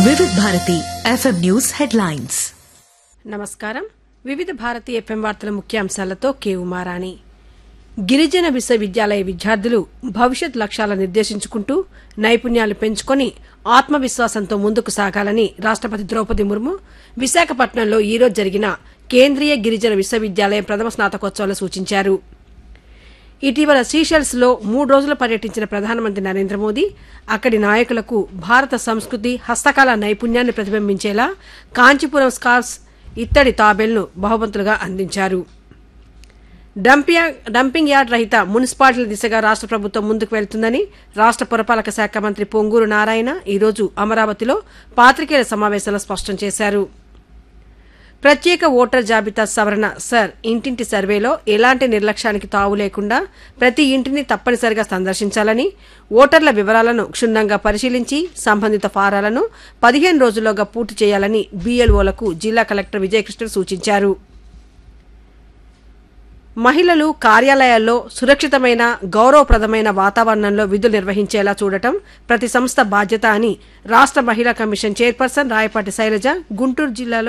వివిధ Bharati FM news headlines నమస్కారం వివిధ భారతి ఎఫ్ఎం వార్తల ముఖ్యాంశాలతో కే ఉమారాణి గిరిజన విశ్వవిద్యాలయ విద్యార్థులు భవిష్యత్ లక్ష్యాలను నిర్దేశించుకుంటూ నైపుణ్యాలు పెంచుకొని ఆత్మవిశ్వాసంతో ముందుకు సాగాలని రాష్టపతి ద్రౌపది ముర్ము విశాఖపట్నంలో ఈరోజు జరిగిన కేంద్రీయ గిరిజన విశ్వవిద్యాలయం ప్రథమ స్నాతకోత్సవంలో సూచించారు ఇటీవల సీషెల్స్ లో మూడు రోజులు పర్యటించిన ప్రధానమంత్రి నరేంద్ర మోదీ అక్కడి నాయకులకు భారత సంస్కృతి హస్తకళ నైపుణ్యాన్ని ప్రతిబింబించేలా కాంచీపురం స్కార్స్ ఇత్తడి తాబేళ్లను బహుమతులుగా అందించారు డంపింగ్ డంపింగ్ యార్డ్ రహిత మున్సిపాలిటీల దిశగా రాష్ట్ర ప్రభుత్వం ముందుకు వెళ్తుందని రాష్ట్ర పురపాలక శాఖ మంత్రి పొంగూరు నారాయణ ఈరోజు అమరావతిలో పాత్రికేయుల సమావేశంలో స్పష్టం చేశారు ప్రత్యేక ఓటర్ జాబితా సవరణ సర్ ఇంటింటి సర్వేలో ఎలాంటి నిర్లక్ష్యానికి తావు లేకుండా ప్రతి ఇంటిని తప్పనిసరిగా సందర్శించాలని ఓటర్ల వివరాలను క్షుణ్ణంగా పరిశీలించి సంబంధిత ఫారాలను పదిహేను రోజుల్లోగా పూర్తి చేయాలని బీఎల్ఓలకు జిల్లా కలెక్టర్ విజయకృష్ణ సూచించారు మహిళలు కార్యాలయాల్లో సురక్షితమైన గౌరవప్రదమైన వాతావరణంలో విధులు నిర్వహించేలా చూడటం ప్రతి సంస్థ బాధ్యత అని రాష్ట్ర మహిళా కమిషన్ చైర్పర్సన్ రాయపాటి శైలజ గుంటూరు జిల్లాలో